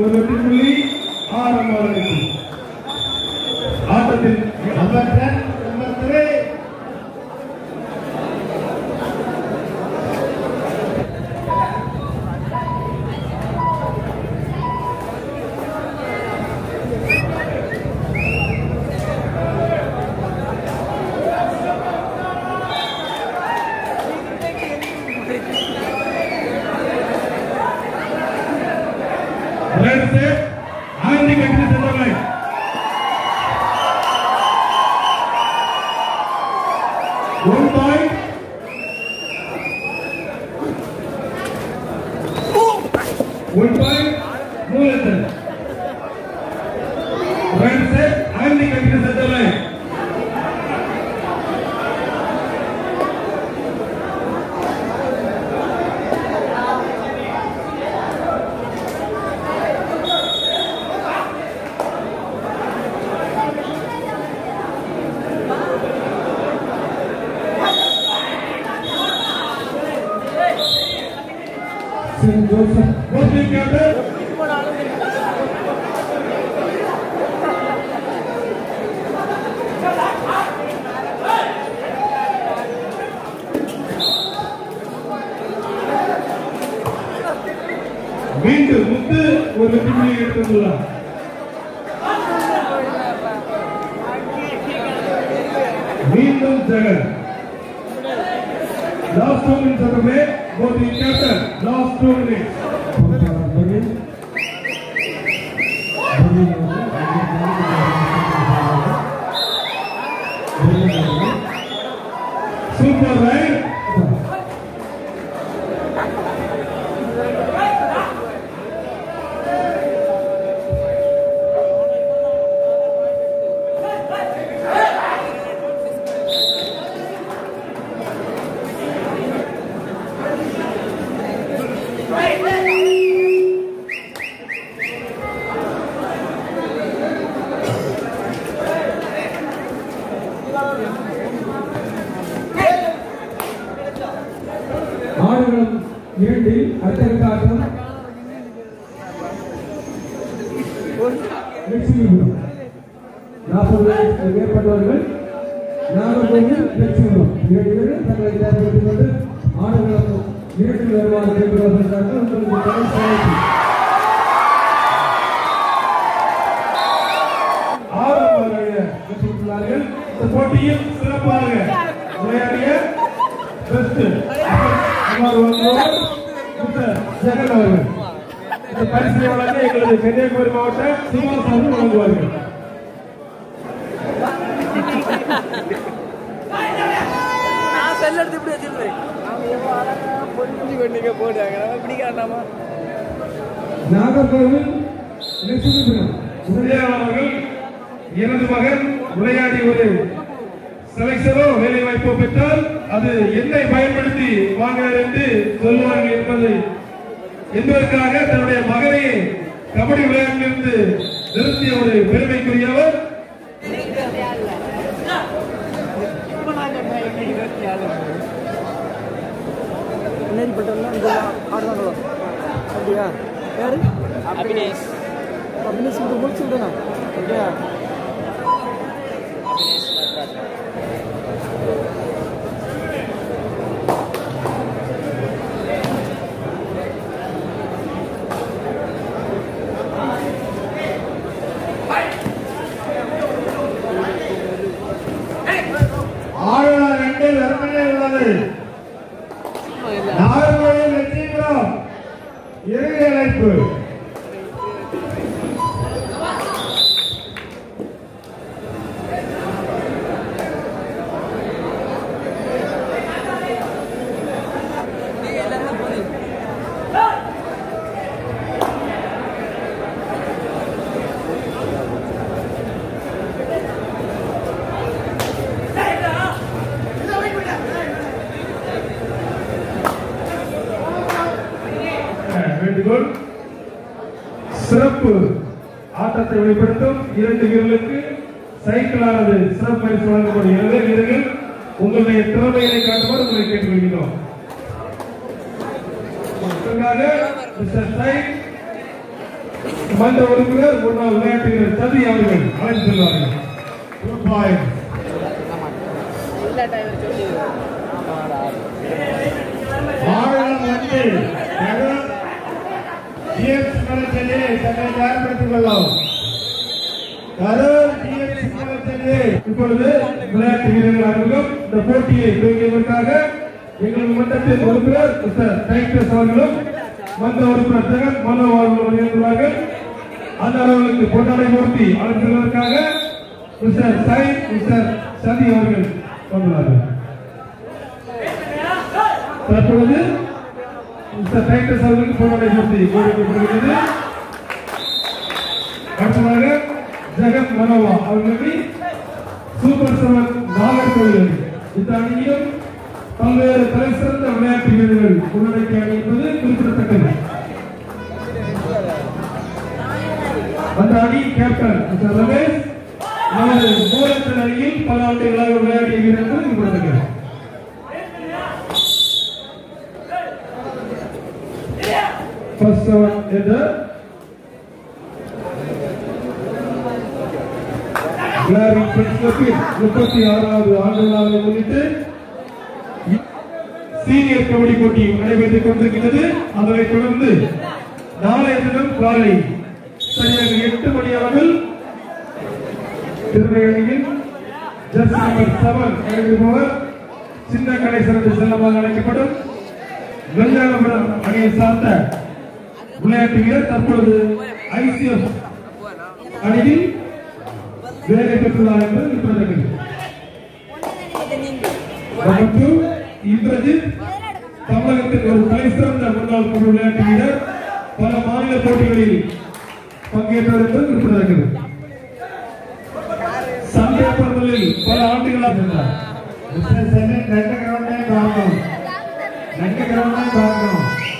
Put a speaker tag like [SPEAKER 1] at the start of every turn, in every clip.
[SPEAKER 1] ஒரு வெற்றி புள்ளி ஆரம்பம் ஆட்டத்தில் number ten number three Red set, and the country center line. One point. One point, no less than. Red set, and the country center line. St. Joseph, Muslim captain. மீண்டும் முத்து ஒரு வெற்றி புள்ளியை எடுத்துள்ளார் மீண்டும் Jagan last two minutes of may both the captain last two minutes super right
[SPEAKER 2] ஆடுகளம் இரண்டில் அடுத்தடுத்த ஆட்டம் லட்சுமிபுரம் நாற்பது வயதுக்கு மேற்பட்டவர்கள் நாகர்கோவில் லட்சுமிபுரம் இரண்டு பேரும் தங்களை தயார்படுத்திக் கொண்டு ஆடுகளம் இரண்டில் வருமாறு கேட்கிறவர்களுக்காக உங்களுக்கு கடைசி அழைப்பு.
[SPEAKER 1] ஆறு மாணவர்கள் வெற்றியுள்ளார்கள் இந்த போட்டியில் சிறப்பாக விளையாடிய பெஸ்ட் குமார் வந்தோர் மிஸ்டர் ஜெகன் அவர்கள் இந்த பரிசு வழங்க எங்களது கன்னியாகுமரி மாவட்ட சீனிவாஸ் அவர்கள் வழங்குவார்கள்
[SPEAKER 3] நான் செல் எடுத்து இப்படி வச்சிருந்தேன் அவங்க எவ்வளோ அழகா பொறிஞ்சு கொண்டீங்க போடுறாங்க நம்ம பிடிக்காண்டாமா
[SPEAKER 2] நாகர்கோவில் லட்சுமிபுரம்
[SPEAKER 1] உதயவான் அவர்கள் எனது மகன் விளையாடி ஒரு செலக்ஷனோ வேலை வாய்ப்போ பெற்றால் அது என்னை பயன்படுத்தி வாங்கினார் என்று சொல்லுவார்கள் என்பதை என்பதற்காக தன்னுடைய மகனை கபடி விளையாட்டிலிருந்து நிறுத்திய ஒரு பெருமைக்குரியவர்
[SPEAKER 3] இப்போ நான் சொன்னேன் இன்னைக்கு இருபத்தி ஆறு நேரிப்பட்டெல்லாம் இந்த ஆடுவாங்களோ அப்படியா யாரு அபினேஷ் அபினேஷ் மட்டும் முடிச்சு விடுண்ணா அப்படியா
[SPEAKER 1] ஆளுநர் ரெண்டு வெறுமனே உள்ளது நாகர்கோவில் லட்சுமிபுரம் இறுதி அழைப்பு வேண்டுகோள் சிறப்பு ஆட்டத்தை வெளிப்படுத்தும் இரண்டு வீரர்களுக்கு சைக்கிளானது சிறப்பு பரிசு வழங்கப்படுகிறது வீரர்கள் உங்களுடைய திறமைகளை காட்டுமாறு உங்களை கேட்டுக்கொள்கிறோம் இதற்காக மிஸ்டர் சைக் மன்ற உறுப்பினர் முன்னாள் விளையாட்டு வீரர் சதி அவர்கள் அழைத்து செல்வார்கள் Two points.
[SPEAKER 3] இல்லாட்டா இவர் சொல்லி ஆமாடா
[SPEAKER 1] ஆழம் வந்து கரூர் டிஎம்சி மலச்சலே தன்னை தயார்படுத்திக் கொள்ளும் கரூர் டிஎம்சி மலச்சலே இப்பொழுது விளையாட்டு வீரர்கள் அறிமுகம் இந்த போட்டியை துவங்கியதற்காக எங்கள் மன்றத்தின் உறுப்பினர் மிஸ்டர் டைட்டஸ் அவர்களும் மன்ற உறுப்பினர் ஜெகன் மனோ அவர்கள் வருகிறார்கள் அந்த அளவுக்கு பொன்னாடை மூர்த்தி அழைப்பதற்காக மிஸ்டர் சைன் மிஸ்டர் சதி அவர்கள் வந்துள்ளார்கள் தற்பொழுது மிஸ்டர் டைட்டஸ் அவர்களுக்கு பொன்னாடை மூர்த்தி கோரிக்கப்படுகிறது அடுத்ததாக ஜெகன் மனோவா அவர்களுக்கு சூப்பர் செவன் நாகர்கோவில் இந்த அணியிலும் பல்வேறு தலை சிறந்த விளையாட்டு வீரர்கள் உள்ளடக்கிய அணி என்பது குறிப்பிடத்தக்கது அந்த அணி கேப்டன் மிஸ்டர் ரமேஷ் நமது மூலத்தின் அணியில் பல ஆண்டுகளாக விளையாடிய வீரர் என்பது குறிப்பிடத்தக்கது ஃபர்ஸ்ட் செவன் என்ற கிளாரிங் பிரின்சிபல் முப்பத்தி ஆறாவது ஆண்டுகளாக முன்னிட்டு சீனியர் கபடி போட்டி நடைபெற்றுக் கொண்டிருக்கிறது அதனைத் தொடர்ந்து நாளைய தினம் காலை சரியாக எட்டு மணி அளவில் திருநெல்வேலியில் ஜஸ்ட் நம்பர் செவன் எழுதுபவர் சின்ன கடை சிறந்த செல்லமாக அழைக்கப்படும் வெள்ளாளபுரம் அணியை சார்ந்த விளையாட்டு வீரர் தற்பொழுது ஐசிஎஃப் அணியில் வேலை பெற்றுள்ளார் என்பது குறிப்பிடத்தக்கது Number two, இந்திரஜித் தமிழகத்தின் ஒரு தலை சிறந்த முன்னாள் குழு விளையாட்டு வீரர் பல மாநில போட்டிகளில் பங்கேற்றவர் என்பது குறிப்பிடத்தக்கது சண்டே பந்தலில் பல ஆண்டுகளாக இருந்தார் ரெண்டு கிரவுண்டே பார்க்கணும் ரெண்டு கிரவுண்டே பார்க்கணும்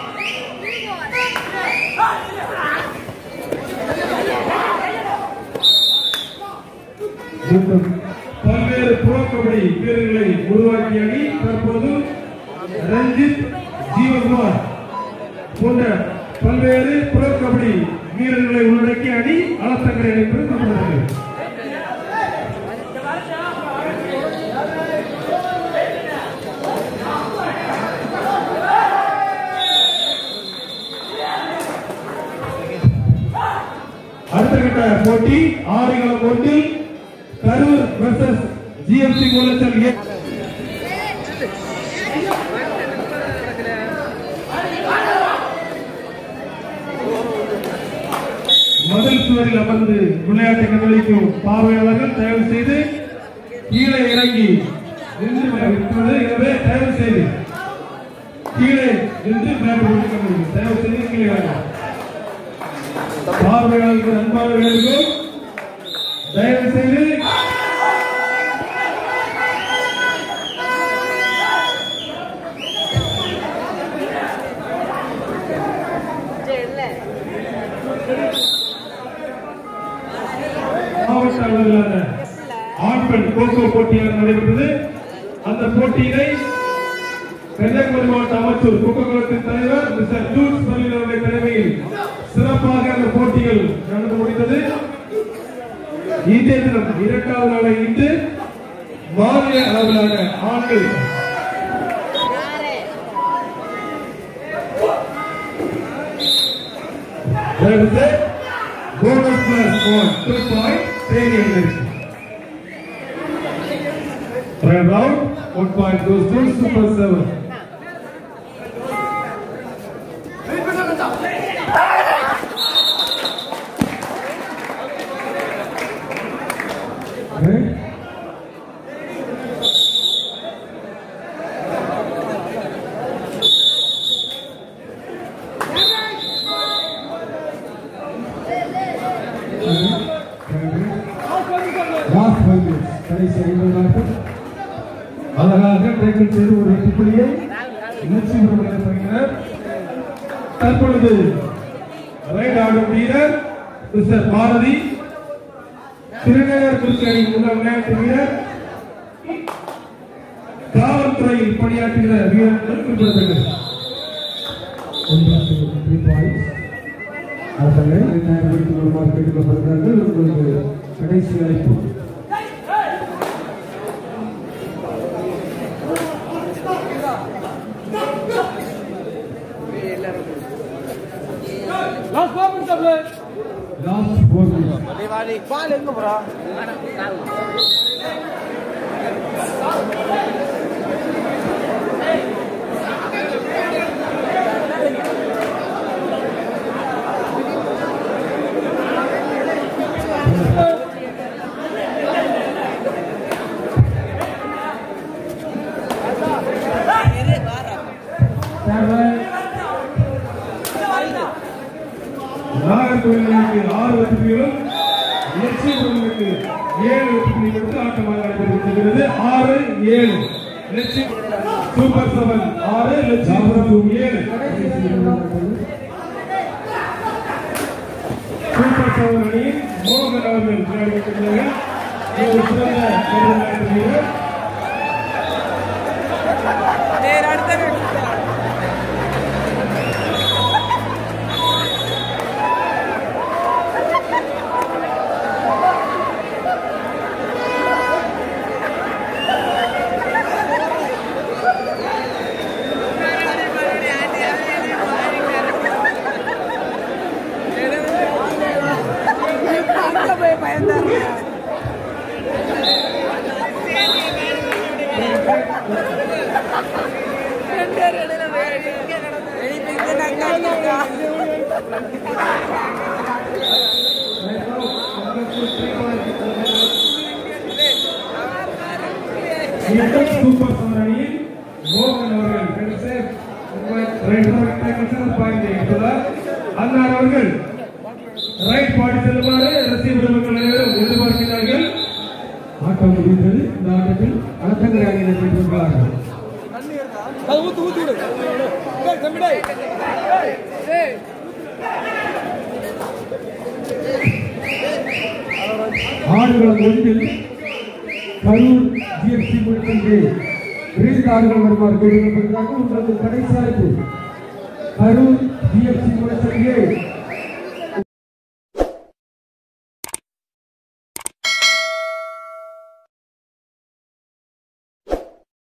[SPEAKER 1] மற்றும் பல்வேறு புரோ கபடி வீரர்களை உருவாக்கிய அணி தற்போது ரஞ்சித் ஜீவகுமார் போன்ற பல்வேறு புரோ கபடி வீரர்களை உள்ளடக்கிய அணி அளத்தக்கரை அணி என்பது குறிப்பிடத்தக்கது அடுத்த கட்ட போட்டி ஆறுகளம் ஒன்றில் Karur versus GMC Moolachal A முதல் சுவரில் அமர்ந்து விளையாட்டை கண்டுபிடிக்கும் பார்வையாளர்கள் தயவு செய்து கீழே இறங்கி நின்று விளையாடுவது எனவே தயவு செய்து கீழே நின்று விளையாட்டு கண்டுபிடிக்கும் தயவு செய்து கீழே வாங்க பார்வையாளர்கள் அன்பாளர்களுக்கும் தயவு செய்து மாவட்ட அளவிலான ஆண் பெண் கோகோ போட்டியாக நடைபெற்றது அந்த போட்டியினை கன்னியாகுமரி மாவட்ட அமைச்சர் குப்பகுளத்தின் தலைவர் மிஸ்டர் ஜூஸ் பள்ளியில் அவருடைய தலைமையில் சிறப்பாக அந்த போட்டிகள் நடந்து முடிந்தது இன்றைய தினம் இரண்டாவது நாளை இன்று மாநில அளவிலான ஆண்கள் That is it. Bonus plus one, two point, stadium Right round, one point goes to Super Seven. Right? Last five minutes கடைசி ஐம்பது நாட்கள் அழகாக டைட்டில் செய்து ஒரு எட்டு புள்ளியை முயற்சி வருகிறார் தற்பொழுது ரைட் ஆடும் வீரர் மிஸ்டர் பாரதி திருநகர் குறிச்சி அணி முன்னாள் விளையாட்டு வீரர் காவல்துறையில் பணியாற்றுகிற வீரர் என்பது குறிப்பிடத்தக்கது ஒன்று த்ரீ பாயிண்ட்ஸ்
[SPEAKER 2] அவர்களை தயார்படுத்திக் கொள்ளுமாறு கேட்டுக்கொள்கிறார்கள் உங்களுக்கு கடைசி அழைப்பு லாஸ்ட் ஃபோர் மினிட்ஸ்
[SPEAKER 3] பால் எங்க போறா
[SPEAKER 1] நாகர்கோவிலுக்கு ஆறு வெற்றி புள்ளிகளும் லட்சியபுரங்களுக்கு ஏழு வெற்றி புள்ளிகள் எடுத்து ஆட்டமாக நடைபெறுகிறது ஆறு ஏழு லட்சிய சூப்பர் செவன் ஆறு லட்சியபுரம் ஏழு சூப்பர் செவன் அணியின் மோகன் அவர்கள் விளையாடி கொண்டிருக்கிறார்கள் ஒரு சிறந்த வீரர் வீரர்.
[SPEAKER 3] நேர் அடுத்த போய் பயந்தாங்க
[SPEAKER 1] மீண்டும் சூப்பர் செவன் அணியின் மோகன் அவர்கள் கடைசி ரைட் டேக்கிள் பாயிண்ட் எடுத்துள்ளார் அன்னார் அவர்கள் ரைட் பாடி செல்லுமாறு ரசிகர் மக்கள் அனைவரும் எதிர்பார்க்கிறார்கள்
[SPEAKER 2] ஆட்டம் முடிந்தது இந்த ஆட்டத்தில் அலத்தங்கரை அணியினர் பெற்றிருக்கிறார்கள்
[SPEAKER 3] அது ஊத்து ஊத்து விடு டேய் தம்பி டேய் டேய்
[SPEAKER 2] ஆடுகளம் ஒன்றில் கரூர் ஜிஎஃப்சி முடித்தது இரண்டு ஆடுகள் வருமாறு கேட்டுக்கொண்டிருக்கிறார்கள் உங்களுக்கு கடைசி அழைப்பு கரூர் ஜிஎஃப்சி முடித்தது